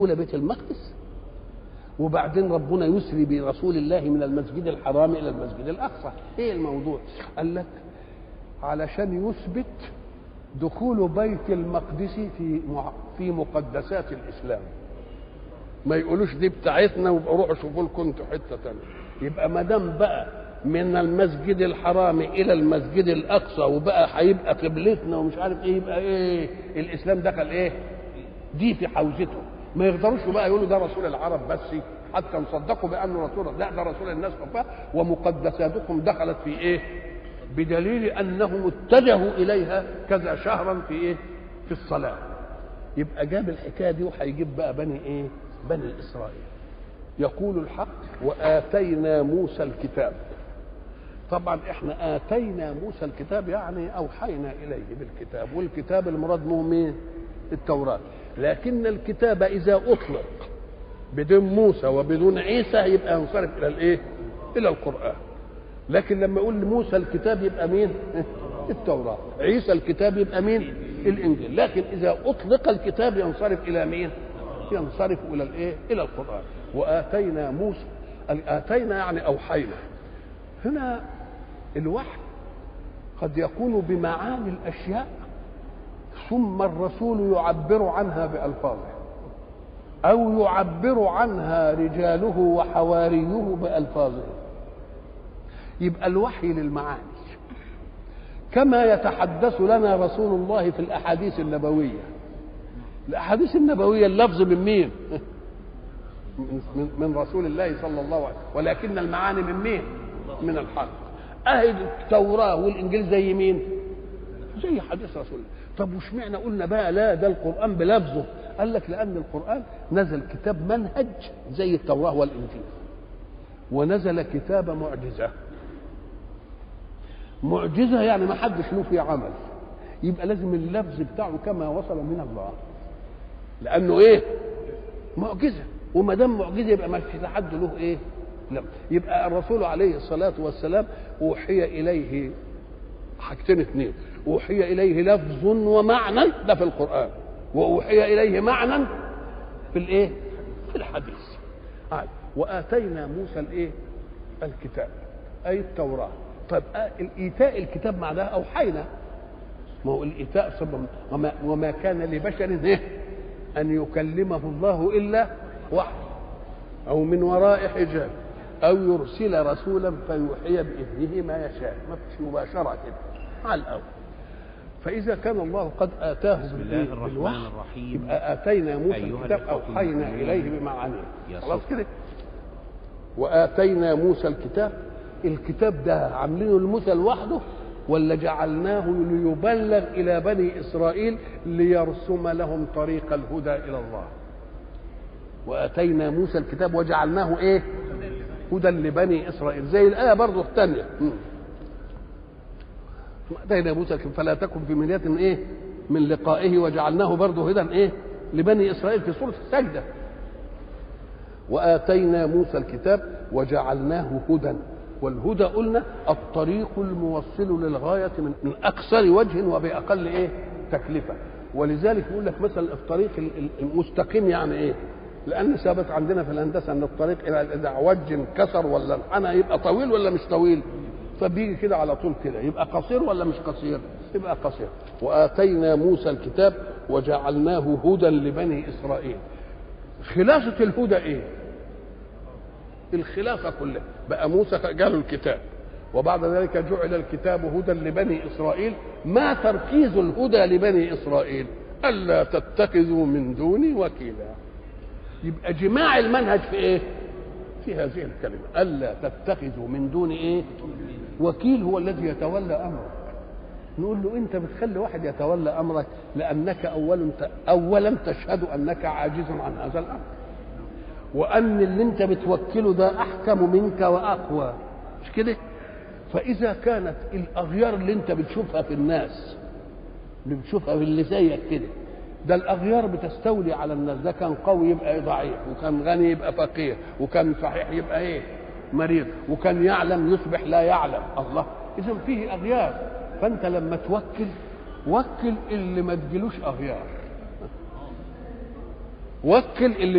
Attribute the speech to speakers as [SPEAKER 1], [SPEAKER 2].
[SPEAKER 1] إلى بيت المقدس وبعدين ربنا يسري برسول الله من المسجد الحرام إلى المسجد الأقصى إيه الموضوع قال لك علشان يثبت دخول بيت المقدس في في مقدسات الإسلام ما يقولوش دي بتاعتنا ويبقوا روحوا شوفوا لكم انتوا حته ثانيه يبقى ما دام بقى من المسجد الحرام الى المسجد الاقصى وبقى هيبقى قبلتنا ومش عارف ايه يبقى ايه الاسلام دخل ايه دي في حوزته ما يقدروش بقى يقولوا ده رسول العرب بس حتى نصدقوا بانه رسول لا ده رسول الناس كفاه ومقدساتكم دخلت في ايه بدليل انهم اتجهوا اليها كذا شهرا في ايه في الصلاه يبقى جاب الحكايه دي وهيجيب بقى بني ايه بني اسرائيل يقول الحق واتينا موسى الكتاب طبعا احنا اتينا موسى الكتاب يعني اوحينا اليه بالكتاب والكتاب المراد به مين التوراه لكن الكتاب اذا اطلق بدون موسى وبدون عيسى يبقى ينصرف الى الايه الى القران لكن لما يقول موسى الكتاب يبقى مين التوراه عيسى الكتاب يبقى مين الانجيل لكن اذا اطلق الكتاب ينصرف الى مين ينصرف الى الايه الى القران واتينا موسى اتينا يعني اوحينا هنا الوحي قد يكون بمعاني الاشياء ثم الرسول يعبر عنها بالفاظه او يعبر عنها رجاله وحواريه بالفاظه يبقى الوحي للمعاني كما يتحدث لنا رسول الله في الاحاديث النبويه الاحاديث النبويه اللفظ من مين من, من رسول الله صلى الله عليه وسلم ولكن المعاني من مين من الحق اهي التوراه والانجيل زي مين زي حديث رسول الله طب وش معنى قلنا بقى لا ده القران بلفظه قال لك لان القران نزل كتاب منهج زي التوراه والانجيل ونزل كتاب معجزه معجزه يعني ما حدش له فيه عمل يبقى لازم اللفظ بتاعه كما وصل من الله لانه ايه معجزه وما دام معجزه يبقى ما فيش حد له ايه لا يبقى الرسول عليه الصلاه والسلام اوحي اليه حاجتين اثنين اوحي اليه لفظ ومعنى ده في القران واوحي اليه معنى في الايه في الحديث آه. واتينا موسى الايه الكتاب اي التوراه طيب آه الايتاء الكتاب معناها اوحينا ما هو الايتاء سبب وما, وما كان لبشر إيه؟ ان يكلمه الله الا وحي او من وراء حجاب او يرسل رسولا فيوحي باذنه ما يشاء ما فيش مباشره كده على الاول فاذا كان الله قد اتاه
[SPEAKER 2] بسم الله الرحمن الرحيم
[SPEAKER 1] يبقى اتينا موسى
[SPEAKER 2] أيها
[SPEAKER 1] الكتاب
[SPEAKER 2] الإخوة
[SPEAKER 1] اوحينا
[SPEAKER 2] المؤمنون
[SPEAKER 1] اليه بمعانيه
[SPEAKER 2] يا
[SPEAKER 1] خلاص
[SPEAKER 2] صدق.
[SPEAKER 1] كده واتينا موسى الكتاب الكتاب ده عاملينه لموسى لوحده ولا جعلناه ليبلغ الى بني اسرائيل ليرسم لهم طريق الهدى الى الله واتينا موسى الكتاب وجعلناه ايه هدى لبني اسرائيل زي الايه برضه الثانيه اتينا موسى الكتاب فلا تكن في مرية من ايه من لقائه وجعلناه برضه هدى ايه لبني اسرائيل في سوره السجده واتينا موسى الكتاب وجعلناه هدى والهدى قلنا الطريق الموصل للغايه من, من اقصر وجه وباقل ايه تكلفه ولذلك يقول لك مثلا الطريق المستقيم يعني ايه لان ثابت عندنا في الهندسه ان الطريق الى اذا عوج انكسر ولا انحنى يبقى طويل ولا مش طويل فبيجي كده على طول كده يبقى قصير ولا مش قصير يبقى قصير واتينا موسى الكتاب وجعلناه هدى لبني اسرائيل خلاصه الهدى ايه الخلافه كلها بقى موسى جاله الكتاب وبعد ذلك جعل الكتاب هدى لبني اسرائيل ما تركيز الهدى لبني اسرائيل الا تتخذوا من دوني وكيلا يبقى جماع المنهج في ايه في هذه الكلمه الا تتخذوا من دون ايه وكيل هو الذي يتولى امرك نقول له انت بتخلي واحد يتولى امرك لانك اولا اولا تشهد انك عاجز عن هذا الامر وان اللي انت بتوكله ده احكم منك واقوى مش كده فاذا كانت الاغيار اللي انت بتشوفها في الناس اللي بتشوفها في اللي زيك كده ده الاغيار بتستولي على الناس ده كان قوي يبقى ضعيف وكان غني يبقى فقير وكان صحيح يبقى ايه مريض وكان يعلم يصبح لا يعلم الله اذا فيه اغيار فانت لما توكل وكل اللي ما تجيلوش اغيار وكل اللي